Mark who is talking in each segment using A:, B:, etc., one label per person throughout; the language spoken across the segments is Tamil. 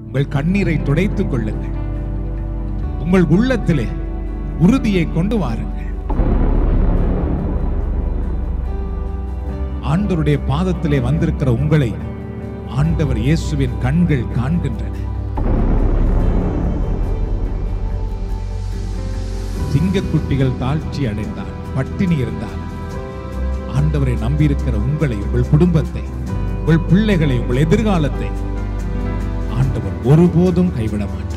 A: உங்கள் கண்ணீரை துடைத்துக் கொள்ளுங்கள் உங்கள் உள்ளத்திலே உறுதியை கொண்டு வாருங்கள் ஆண்டவருடைய பாதத்திலே வந்திருக்கிற உங்களை ஆண்டவர் இயேசுவின் கண்கள் காண்கின்றன சிங்கக்குட்டிகள் தாழ்ச்சி அடைந்தால் பட்டினி இருந்தால் ஆண்டவரை நம்பியிருக்கிற உங்களை உங்கள் குடும்பத்தை உங்கள் பிள்ளைகளை உங்கள் எதிர்காலத்தை ஆண்டவர் ஒருபோதும் கைவிட மாட்டார்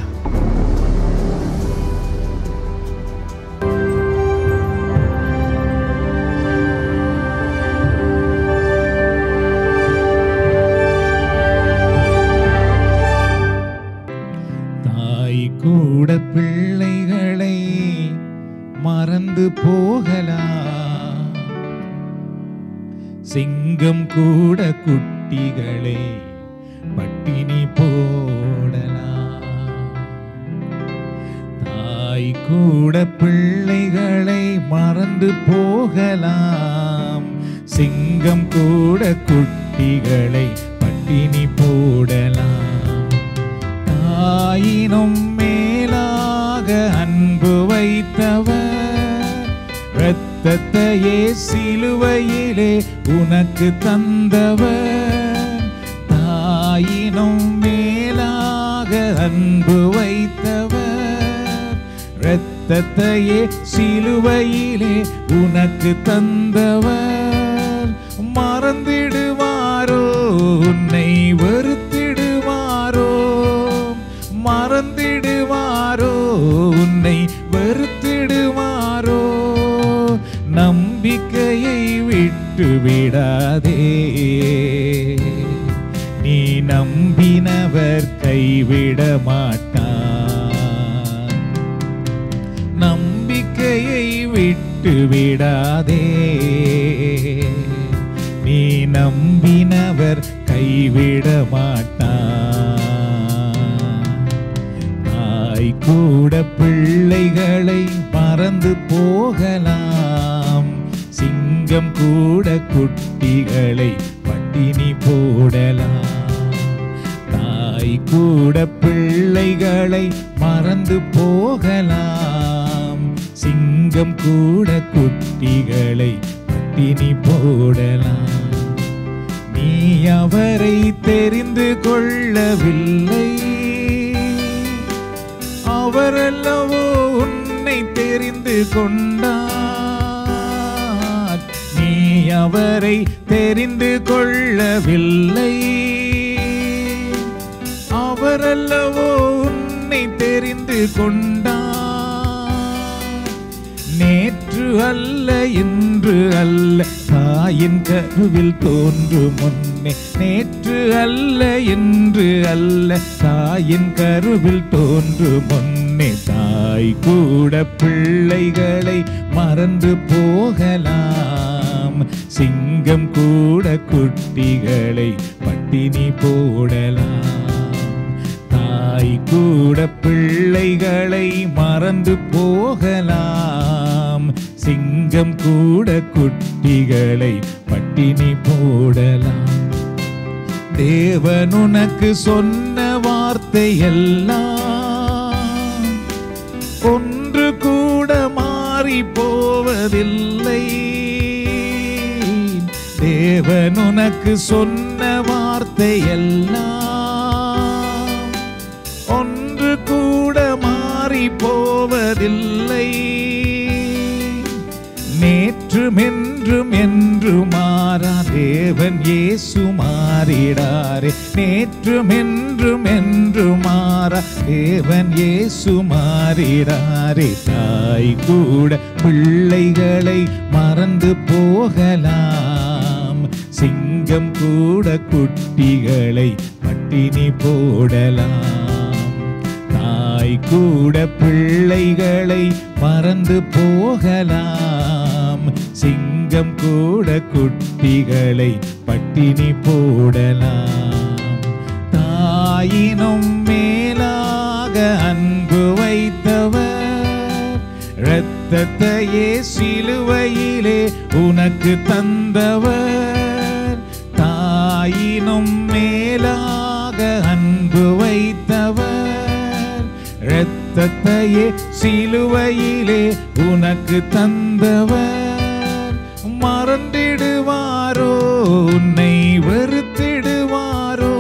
A: தாய் கூட பிள்ளைகளை மறந்து போகலாம் சிங்கம் கூட குட்டிகளை பட்டினி போடலாம் தாய் கூட பிள்ளைகளை மறந்து போகலாம் சிங்கம் கூட குட்டிகளை பட்டினி போடலாம் தாயினும் மேலாக அன்பு வைத்தவர் இரத்தத்தையே சிலுவையிலே உனக்கு தந்தவர் தாயினும் மேலாக அன்பு வைத்தவர் இரத்தத்தையே சிலுவையிலே உனக்கு தந்தவர் மறந்திடுவாரோ உன்னை வெறுத்திடுவாரோ மறந்திடுவாரோ உன்னை வெறுத்திடுவாரோ நம்பிக்கையை விட்டு விடாதே நீ நம்பினவர் கைவிட மாட்டான் நம்பிக்கையை விட்டு விடாதே நீ நம்பினவர் கைவிட மாட்டான் தாய் கூட பிள்ளைகளை மறந்து போகலாம் சிங்கம் கூட குட்டிகளை பட்டினி போடலாம் தாய் கூட பிள்ளைகளை மறந்து போகலாம் சிங்கம் கூட குட்டிகளை பட்டினி போடலாம் நீ அவரை தெரிந்து கொள்ளவில்லை அவரல்லவோ உன்னை தெரிந்து கொண்டார் நீ அவரை தெரிந்து கொள்ளவில்லை அவரல்லவோ உன்னை தெரிந்து கொண்டார் நேற்று அல்ல இன்று அல்ல தாயின் கருவில் தோன்றும் முன்னே நேற்று அல்ல இன்று அல்ல தாயின் கருவில் தோன்றும் முன்னே தாய் கூட பிள்ளைகளை மறந்து போகலாம் சிங்கம் கூட குட்டிகளை பட்டினி போடலாம் தாய் கூட பிள்ளைகளை மறந்து போகலாம் சிங்கம் கூட குட்டிகளை பட்டினி போடலாம் தேவன் உனக்கு சொன்ன வார்த்தை எல்லாம் ஒன்று கூட மாறி போவதில்லை தேவன் உனக்கு சொன்ன வார்த்தை எல்லாம் ஒன்று கூட மாறி போவதில்லை நேற்றும் என்றும் என்று மாறா தேவன் இயேசு மாறிடாரே நேற்றும் என்றும் என்று மாறா தேவன் இயேசு மாறிடாரே தாய் கூட பிள்ளைகளை மறந்து போகலாம் சிங்கம் கூட குட்டிகளை பட்டினி போடலாம் தாய் கூட பிள்ளைகளை மறந்து போகலாம் சிங்கம் கூட குட்டிகளை பட்டினி போடலாம் தாயினும் மேலாக அன்பு வைத்தவர் இரத்தத்தையே சிலுவையிலே உனக்கு தந்தவர் தாயினும் மேலாக அன்பு வைத்த தந்தவர் இரத்தத்தையே சிலுவையிலே உனக்கு தந்தவர் மறந்திடுவாரோ உன்னை வெறுத்திடுவாரோ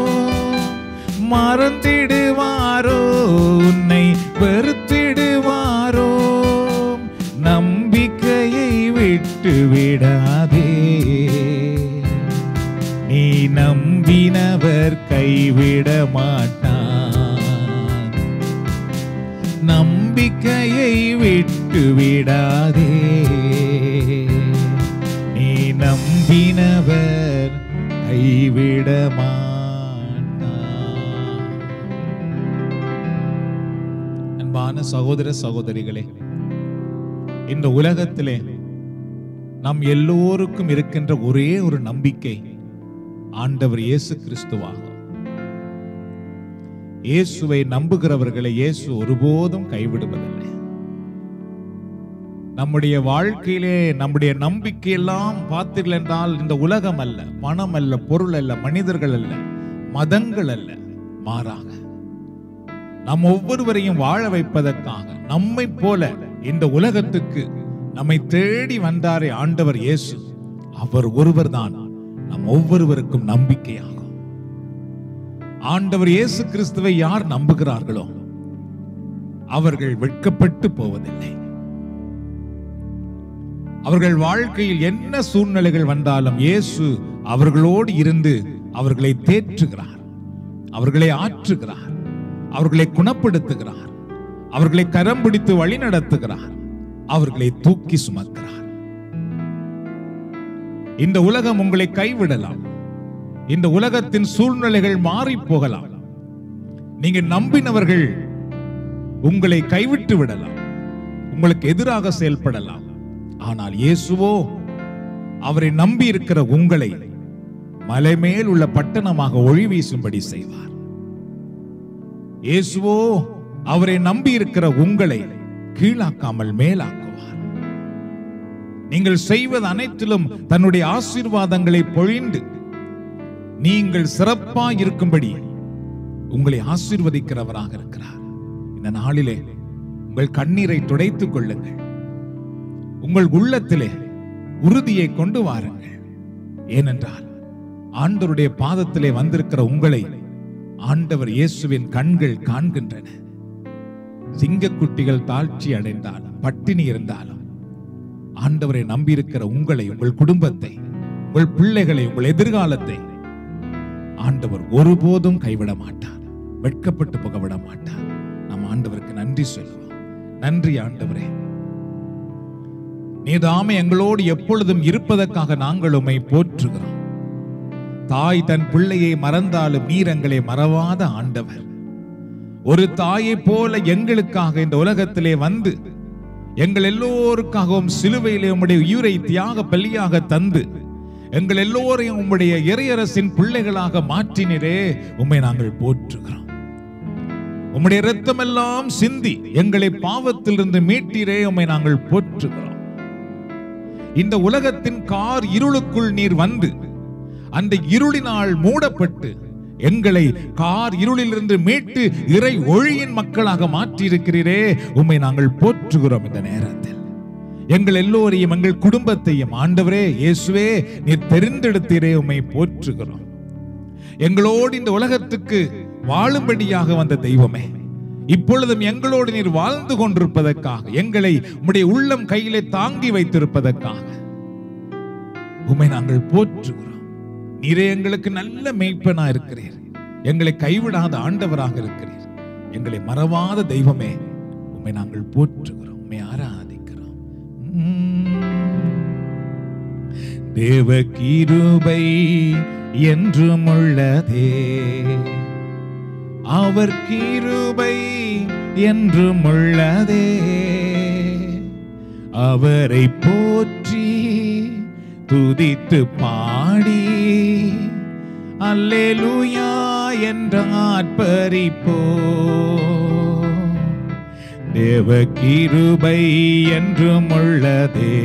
A: மறந்திடுவாரோ உன்னை வெறுத்திடுவாரோ நம்பிக்கையை விட்டு விடாதே நீ நம்பினவர் கைவிட மாட்டான் நம்பிக்கையை விட்டு விடாதே நீ நம்பினவர் கைவிட மாட்டான் அன்பான சகோதர சகோதரிகளே இந்த உலகத்திலே நம் எல்லோருக்கும் இருக்கின்ற ஒரே ஒரு நம்பிக்கை ஆண்டவர் இயேசு கிறிஸ்துவாகும் இயேசுவை நம்புகிறவர்களை இயேசு ஒருபோதும் கைவிடுவதில்லை நம்முடைய வாழ்க்கையிலே நம்முடைய நம்பிக்கையெல்லாம் பார்த்தீர்கள் என்றால் இந்த உலகம் அல்ல பணம் அல்ல பொருள் அல்ல மனிதர்கள் அல்ல மதங்கள் அல்ல மாறாக நம் ஒவ்வொருவரையும் வாழ வைப்பதற்காக நம்மை போல இந்த உலகத்துக்கு நம்மை தேடி வந்தாரே ஆண்டவர் இயேசு அவர் ஒருவர்தான் நம் ஒவ்வொருவருக்கும் நம்பிக்கையாகும் ஆண்டவர் இயேசு கிறிஸ்துவை யார் நம்புகிறார்களோ அவர்கள் வெட்கப்பட்டு போவதில்லை அவர்கள் வாழ்க்கையில் என்ன சூழ்நிலைகள் வந்தாலும் இயேசு அவர்களோடு இருந்து அவர்களை தேற்றுகிறார் அவர்களை ஆற்றுகிறார் அவர்களை குணப்படுத்துகிறார் அவர்களை கரம் பிடித்து வழி நடத்துகிறார் அவர்களை தூக்கி சுமக்கிறார் இந்த உலகம் உங்களை கைவிடலாம் இந்த உலகத்தின் சூழ்நிலைகள் மாறி போகலாம் நீங்க நம்பினவர்கள் உங்களை கைவிட்டு விடலாம் உங்களுக்கு எதிராக செயல்படலாம் ஆனால் இயேசுவோ அவரை நம்பி இருக்கிற உங்களை மலை மேல் உள்ள பட்டணமாக ஒளி வீசும்படி செய்வார் இயேசுவோ அவரை நம்பி இருக்கிற உங்களை கீழாக்காமல் மேலாக்குவார் நீங்கள் செய்வது அனைத்திலும் தன்னுடைய ஆசீர்வாதங்களை பொழிந்து நீங்கள் சிறப்பாய் இருக்கும்படி உங்களை ஆசீர்வதிக்கிறவராக இருக்கிறார் இந்த நாளிலே உங்கள் கண்ணீரை துடைத்துக் கொள்ளுங்கள் உங்கள் உள்ளத்திலே உறுதியை கொண்டு வாருங்கள் ஏனென்றால் ஆண்டவருடைய பாதத்திலே வந்திருக்கிற உங்களை ஆண்டவர் இயேசுவின் கண்கள் காண்கின்றன சிங்கக்குட்டிகள் தாழ்ச்சி அடைந்தாலும் பட்டினி இருந்தாலும் ஆண்டவரை நம்பியிருக்கிற உங்களை உங்கள் குடும்பத்தை உங்கள் பிள்ளைகளை உங்கள் எதிர்காலத்தை ஆண்டவர் ஒருபோதும் கைவிட மாட்டார் வெட்கப்பட்டு போக விட மாட்டார் நம் ஆண்டவருக்கு நன்றி சொல்லுவோம் நன்றி ஆண்டவரே நீதாமே எங்களோடு எப்பொழுதும் இருப்பதற்காக நாங்கள் உம்மை போற்றுகிறோம் தாய் தன் பிள்ளையை மறந்தாலும் நீர் எங்களை மறவாத ஆண்டவர் ஒரு தாயை போல எங்களுக்காக இந்த உலகத்திலே வந்து எங்கள் எல்லோருக்காகவும் சிலுவையிலே உம்முடைய உயிரை தியாக பலியாக தந்து எங்கள் எல்லோரையும் உம்முடைய இறையரசின் பிள்ளைகளாக மாற்றினரே உம்மை நாங்கள் போற்றுகிறோம் உம்முடைய இரத்தமெல்லாம் சிந்தி எங்களை பாவத்திலிருந்து மீட்டீரே உம்மை நாங்கள் போற்றுகிறோம் இந்த உலகத்தின் கார் இருளுக்குள் நீர் வந்து அந்த இருளினால் மூடப்பட்டு எங்களை கார் இருளிலிருந்து மீட்டு இறை ஒளியின் மக்களாக மாற்றியிருக்கிறீரே உம்மை நாங்கள் போற்றுகிறோம் இந்த நேரத்தில் எங்கள் எல்லோரையும் எங்கள் குடும்பத்தையும் ஆண்டவரே இயேசுவே நீர் தெரிந்தெடுத்தீரே உம்மை போற்றுகிறோம் எங்களோடு இந்த உலகத்துக்கு வாழும்படியாக வந்த தெய்வமே இப்பொழுதும் எங்களோடு நீர் வாழ்ந்து கொண்டிருப்பதற்காக எங்களை உம்முடைய உள்ளம் கையிலே தாங்கி வைத்திருப்பதற்காக உம்மை நாங்கள் போற்றுகிறோம் நீரே எங்களுக்கு நல்ல மெய்ப்பனா இருக்கிறீர் எங்களை கைவிடாத ஆண்டவராக இருக்கிறீர் எங்களை மறவாத தெய்வமே உம்மை நாங்கள் போற்றுகிறோம் உம்மை ஆராதிக்கிறோம் தேவ கிருபை என்றும் உள்ளதே அவர் கிருபை என்றும் உள்ளதே அவரை போற்றி துதித்து பாடி அல்லேலூயா என்ற ஆர்ப்பரிப்போ தேவ கிருபை என்றும் உள்ளதே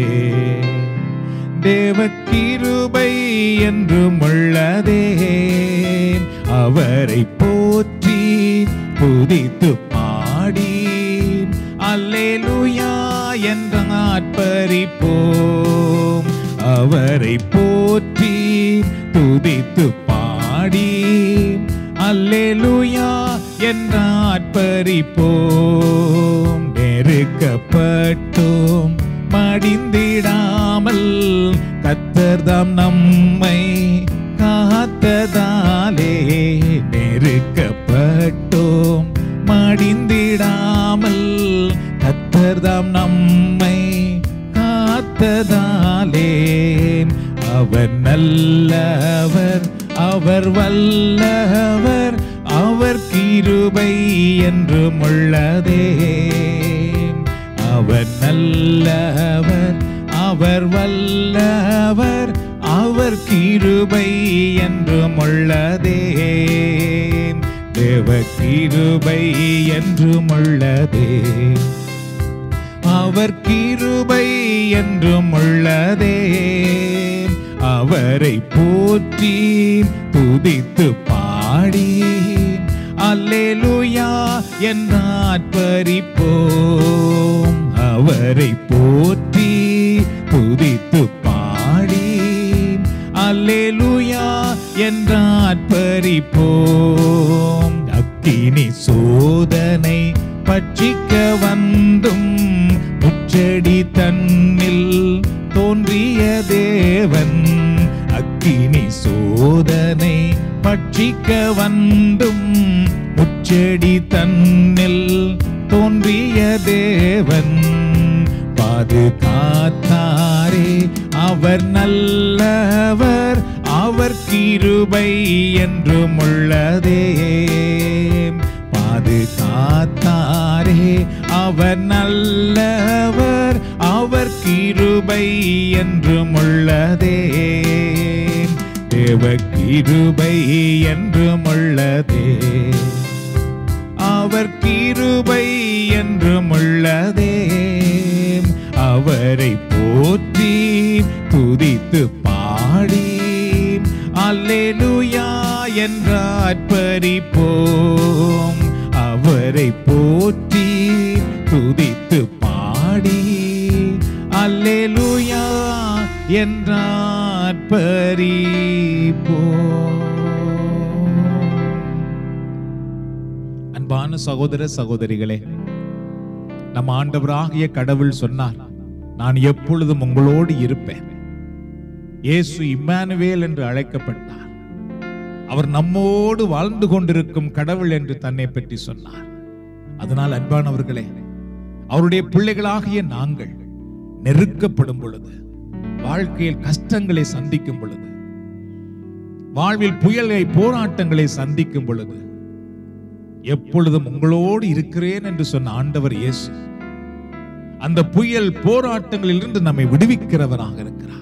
A: தேவ கிருபை என்றும் உள்ளதே அவரை போற்றி துதித்து பாடி அல்லேலூயா என்ற ஆட்பரிப்போம் அவரை போற்றி துதித்து பாடி அல்லேலூயா என்ற ஆட்பரிப்போம் நெருக்கப்பட்டோம் மடிந்திடாமல் கத்தர்தாம் நம்மை காத்ததாலே நெருக்கப்பட்டோம் மடிந்திடாமல் கத்தர்தாம் நம்மை காத்ததாலே அவர் நல்லவர் அவர் வல்லவர் அவர் கிருபை என்றும் உள்ளதே அவர் நல்லவர் அவர் வல்லவர் அவர் கிருபை என்றும் உள்ளதே தேவ கிருபை என்றும் உள்ளதே அவர் கிருபை என்றும் உள்ளதே அவரை போற்றி துதித்து பாடி அல்லேலூயா என்றாற்பரிப்போம் அவரை போற்றி துதித்து பாடி அல்லேலூயா என்றாற்பரிப்போம் அக்கினி சோதனை பட்சிக்க வந்தும் முச்செடி தன்னில் தோன்றிய தேவன் அக்கினி சோதனை பட்சிக்க வந்தும் முச்செடி தன்னில் தோன்றிய தேவன் பாதுகாத்தாரே அவர் நல்லவர் அவர் கிருபை என்றும் உள்ளதே பாதுகாத்தாரே அவர் நல்லவர் அவர் கிருபை என்றும் உள்ளதே தேவ கிருபை என்றும் உள்ளதே அவர் கிருபை என்றும் உள்ளதே அவரை போற்றி துதித்து பாடி அல்லேலூயா என்ற அற்பரிப்போம் அவரை போற்றி துதித்து பாடி அல்லேலூயா என்ற அன்பரிப்போம் அன்பான சகோதர சகோதரிகளே நம் ஆண்டவராகிய கடவுள் சொன்னார் நான் எப்பொழுதும் உங்களோடு இருப்பேன் இயேசு இம்மானுவேல் என்று அழைக்கப்பட்டார் அவர் நம்மோடு வாழ்ந்து கொண்டிருக்கும் கடவுள் என்று தன்னை பற்றி சொன்னார் அதனால் அன்பானவர்களே அவருடைய பிள்ளைகளாகிய நாங்கள் நெருக்கப்படும் பொழுது வாழ்க்கையில் கஷ்டங்களை சந்திக்கும் பொழுது வாழ்வில் புயலை போராட்டங்களை சந்திக்கும் பொழுது எப்பொழுதும் உங்களோடு இருக்கிறேன் என்று சொன்ன ஆண்டவர் இயேசு அந்த புயல் போராட்டங்களிலிருந்து நம்மை விடுவிக்கிறவராக இருக்கிறார்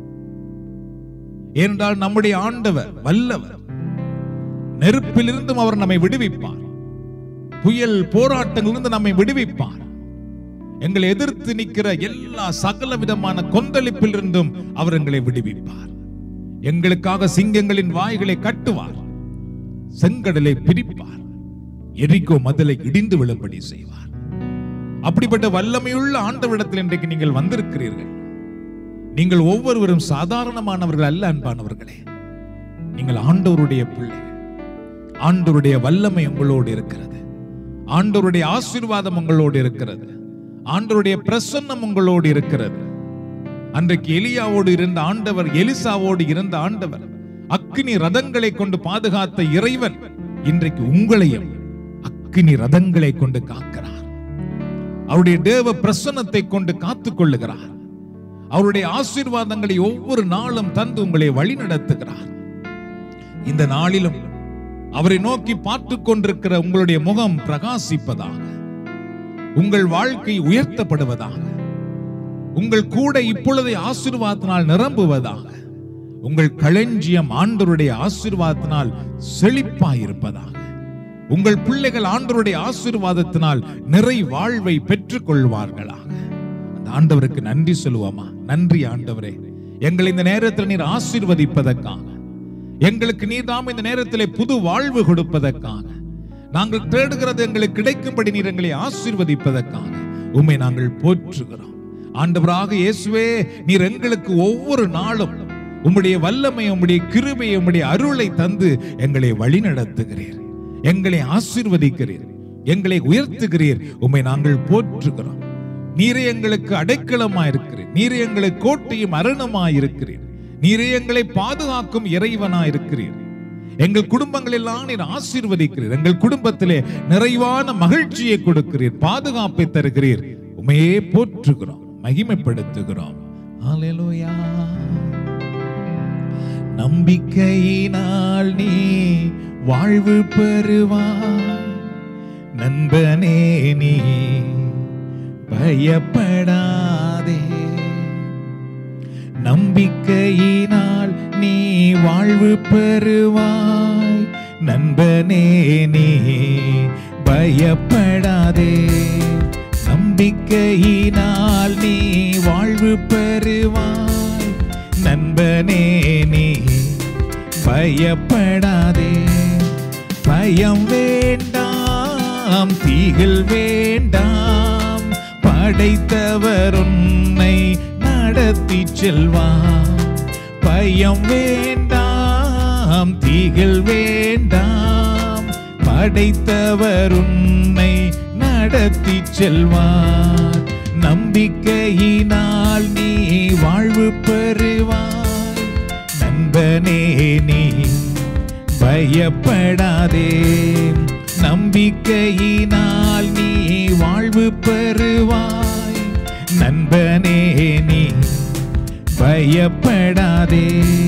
A: ஏனென்றால் நம்முடைய ஆண்டவர் வல்லவர் நெருப்பிலிருந்தும் அவர் நம்மை விடுவிப்பார் புயல் போராட்டங்களிலிருந்து நம்மை விடுவிப்பார் எங்களை எதிர்த்து நிற்கிற எல்லா சகல விதமான கொந்தளிப்பிலிருந்தும் அவர் எங்களை விடுவிப்பார் எங்களுக்காக சிங்கங்களின் வாய்களை கட்டுவார் செங்கடலை பிரிப்பார் எரிக்கோ மதலை இடிந்து விழும்படி செய்வார் அப்படிப்பட்ட வல்லமையுள்ள ஆண்டவரிடத்தில் இன்றைக்கு நீங்கள் வந்திருக்கிறீர்கள் நீங்கள் ஒவ்வொருவரும் சாதாரணமானவர்கள் அல்ல அன்பானவர்களே நீங்கள் ஆண்டவருடைய பிள்ளைகள் ஆண்டவருடைய வல்லமை உங்களோடு இருக்கிறது ஆண்டவருடைய ஆசீர்வாதம் உங்களோடு இருக்கிறது ஆண்டவருடைய பிரசன்னம் உங்களோடு இருக்கிறது அன்றைக்கு எலியாவோடு இருந்த ஆண்டவர் எலிசாவோடு இருந்த ஆண்டவர் அக்கினி ரதங்களை கொண்டு பாதுகாத்த இறைவன் இன்றைக்கு உங்களையும் அக்கினி ரதங்களை கொண்டு காக்கிறார் அவருடைய தேவ பிரசன்னத்தை கொண்டு காத்துக் கொள்ளுகிறார் அவருடைய ஆசீர்வாதங்களை ஒவ்வொரு நாளும் தந்து உங்களை வழி நடத்துகிறார் இந்த நாளிலும் அவரை நோக்கி பார்த்து கொண்டிருக்கிற உங்களுடைய முகம் பிரகாசிப்பதாக உங்கள் வாழ்க்கை உயர்த்தப்படுவதாக உங்கள் கூட இப்பொழுதை ஆசீர்வாதத்தினால் நிரம்புவதாக உங்கள் களஞ்சியம் ஆண்டவருடைய ஆசீர்வாதத்தினால் செழிப்பாயிருப்பதாக உங்கள் பிள்ளைகள் ஆண்டவருடைய ஆசீர்வாதத்தினால் நிறை வாழ்வை பெற்றுக் கொள்வார்களாக அந்த ஆண்டவருக்கு நன்றி சொல்லுவோமா நன்றி ஆண்டவரே எங்களை இந்த நேரத்தில் நீர் ஆசீர்வதிப்பதற்காக எங்களுக்கு நீர் தாம் இந்த நேரத்திலே புது வாழ்வு கொடுப்பதற்காக நாங்கள் தேடுகிறது எங்களுக்கு கிடைக்கும்படி நீர் எங்களை ஆசீர்வதிப்பதற்காக உம்மை நாங்கள் போற்றுகிறோம் ஆண்டவராக இயேசுவே நீர் எங்களுக்கு ஒவ்வொரு நாளும் உம்முடைய வல்லமை உம்முடைய கிருபை உம்முடைய அருளை தந்து எங்களை வழிநடத்துகிறீர் எங்களை ஆசீர்வதிக்கிறீர் எங்களை உயர்த்துகிறீர் உம்மை நாங்கள் போற்றுகிறோம் நீரே எங்களுக்கு அடைக்கலமா இருக்கிறீர் நீரே எங்களுக்கு கோட்டையும் அரணமாய் இருக்கிறீர் நீரே எங்களை பாதுகாக்கும் இறைவனா இருக்கிறீர் எங்கள் குடும்பங்கள் எல்லாம் நீர் ஆசீர்வதிக்கிறீர் எங்கள் குடும்பத்திலே நிறைவான மகிழ்ச்சியை கொடுக்கிறீர் பாதுகாப்பை தருகிறீர் உமையே போற்றுகிறோம் மகிமைப்படுத்துகிறோம் ஹalleluya நம்பிக்கையினால் நீ வாழ்வு பெறுவாய் நண்பனே நீ பயப்படாதே நம்பிக்கையினால் நீ வாழ்வு பெறுவாய் நண்பனே நீ பயப்படாதே நம்பிக்கையினால் நீ வாழ்வு பெறுவாய் நண்பனே நீ பயப்படாதே பயம் வேண்டாம் தீகள் வேண்டாம் படைத்தவர் உன்னை நடத்தி செல்வார் பயம் வேண்டாம் தீகள் வேண்டாம் படைத்தவர் உன்னை நடத்தி செல்வார் நம்பிக்கையினால் நீ வாழ்வு பெறுவாய் நண்பனே நீ பயப்படாதே நம்பிக்கையினால் நீ வாழ்வு பெறுவாய் நண்பனே நீ பயப்படாதே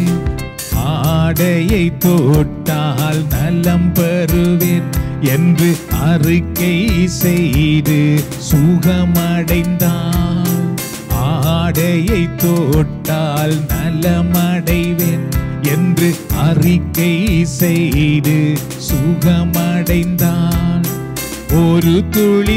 A: ஆடையை தொட்டால் நலம் பெறுவேன் என்று அறிக்கை செய்து சுகமடைந்தான் ஆடையை தொட்டால் நலமடைவேன் என்று அறிக்கை செய்து சுகமடைந்தான் ஒரு துளி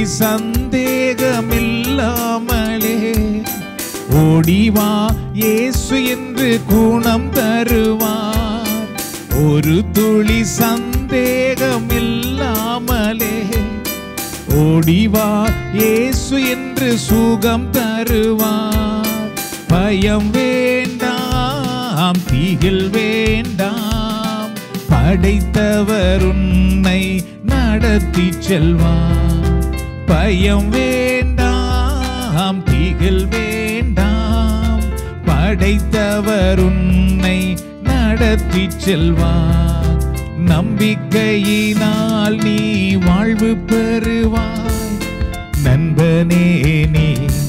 A: சந்தேகமில்லாமலே ஓடிவா இயேசு என்று குணம் தருவார் ஒரு துளி சந்தேகமில்லாமலே ஓடிவா இயேசு என்று சுகம் தருவார் பயம் வேண்டாம் தீகில் வேண்டாம் படைத்தவர் உன்னை நடத்தி செல்வார் பயம் வேண்டாம் தீகில் வேண்டாம் படைத்தவர் உன்னை நடத்தி செல்வார் நம்பிக்கையினால் நீ வாழ்வு பெறுவாய் நண்பனே நீ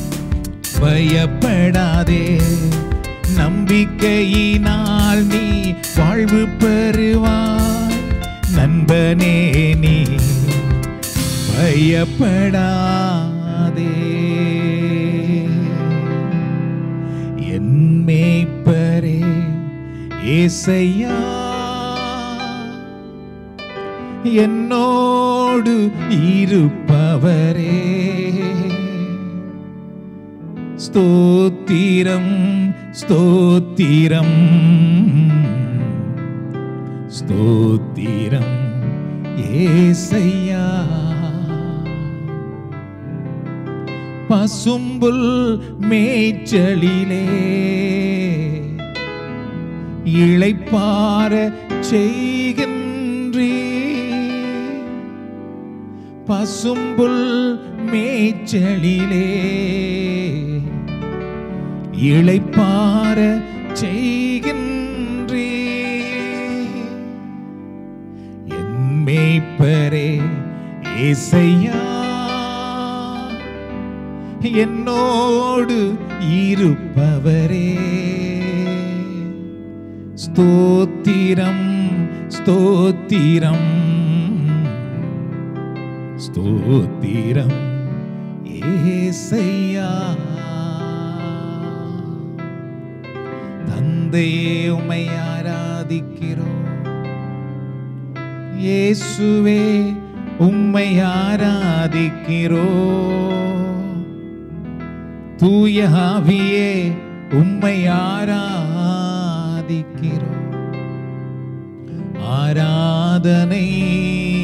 A: பயப்படாதே நம்பிக்கையினால் நீ வாழ்வு பெறுவாய் நண்பனே நீ பயப்படாதே என் மேய்ப்பரே ஏசையா என்னோடு இருப்பவரே ஸ்தோத்திரம் ஸ்தோத்திரம் ஸ்தோத்திரம் ஏசையா பசும்புல் மேய்ச்சலிலே இளைப்பார செய்கின்றே பசும்புல் மேய்ச்சலிலே இளைப்பார செய்கின்றே என் மேய்ப்பரே ஏசையா என்னோடு இருப்பவரே ஸ்தோத்திரம் ஸ்தோத்திரம் ஸ்தோத்திரம் ஏசையா தந்தையே உம்மை ஆராதிக்கிறோம் இயேசுவே உம்மை ஆராதிக்கிறோம் தூய ஆவியே உம்மை ஆராதிக்கிறோம் ஆராதனை